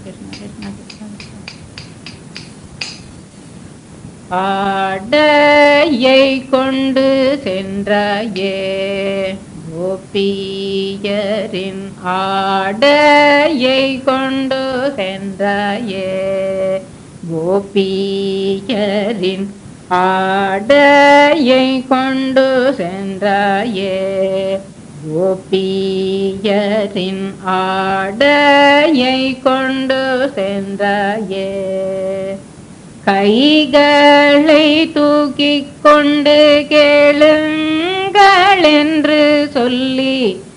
கிருஷ்ணா கிருஷ்ணா கிருஷ்ணா கிருஷ்ணா ஆடையை கொண்டு சென்றாயே கோபியரின் ஆடையை கொண்டு சென்றாயே கோபியரின் ஆடையை கொண்டு சென்றாயே கோபியரின் ஆடையை கொண்டு சென்றாயே கைகளை தூக்கிக் கொண்டு கேளுங்கள் என்று சொல்லி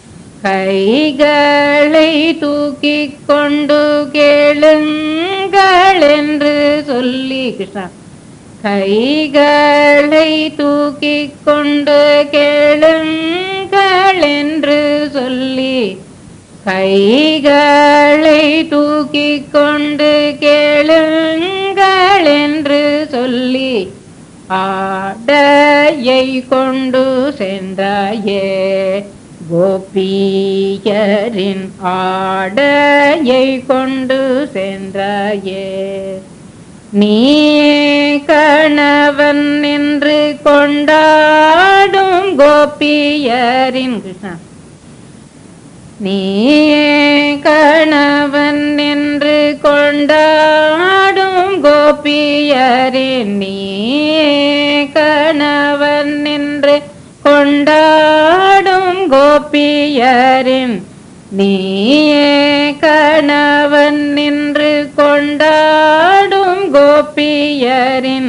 கைகளை தூக்கிக் கொண்டு கேளுங்கள் என்று சொல்லி கிருஷ்ணா கைகளை தூக்கிக் கொண்டு கேளுங்கள் என்று சொல்லி கைகளை தூக்கிக் கொண்டு கேளுங்கள் என்று சொல்லி ஆடையை கொண்டு சென்றாயே கோபியரின் ஆடையை கொண்டு சென்றாயே நீ கணவன் என்று கொண்டாடும் கோபியரின் கிருஷ்ணா நீயே கணவன் என்று கொண்டாடும் கோபியரின் நீயே கணவன் என்று கொண்டாடும் கோபியரின் நீயே கணவன் என்று கொண்டாடும் கோபியரின்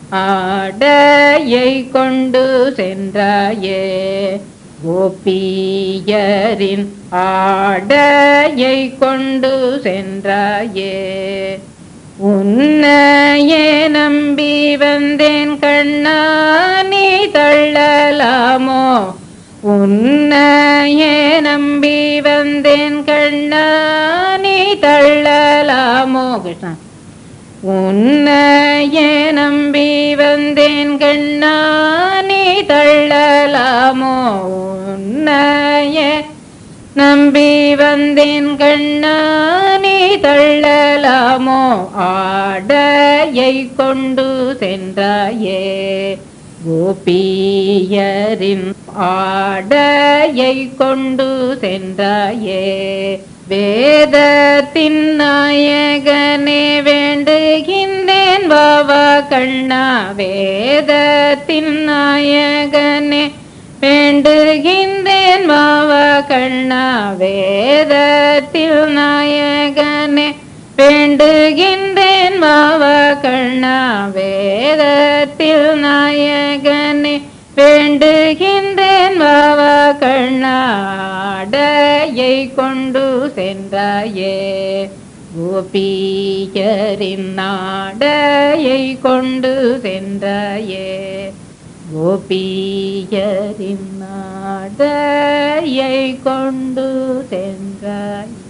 ஆடையை கொண்டு சென்றாயே கோபியரின் ஆடையை கொண்டு சென்றாயே உன்னையே நம்பி வந்தேன் கண்ணா நீ தள்ளலாமோ உன்னையே நம்பி வந்தேன் கண்ணா நீ தள்ளலாமோ கிருஷ்ணா உன்னையே நம்பி வந்தேன் கண்ணா நீ தள்ளலாமோ உன்னையே நம்பி வந்தேன் கண்ணா நீ தள்ளலாமோ ஆடையை கொண்டு சென்றாயே கோபியரின் ஆடையை கொண்டு சென்றாயே வேதத்தின் நாயகனே வேண்டுகின்றேன் வாவா கண்ணா வேதத்தின் நாயகனே வேண்டுகின்றேன் வாவா கண்ணா வேதத்தில் நாயகனே வேண்டுகின்றேன் வாவா கண்ணா வேதத்தில் நாயகனே வேண்டுகின்றேன் வாவா கண்ணா ஆடையை கொண்டு சென்றாயே கோபியரின் நாடையை கொண்டு சென்றாயே கோபியரின் நாடையை கொண்டு சென்றாயே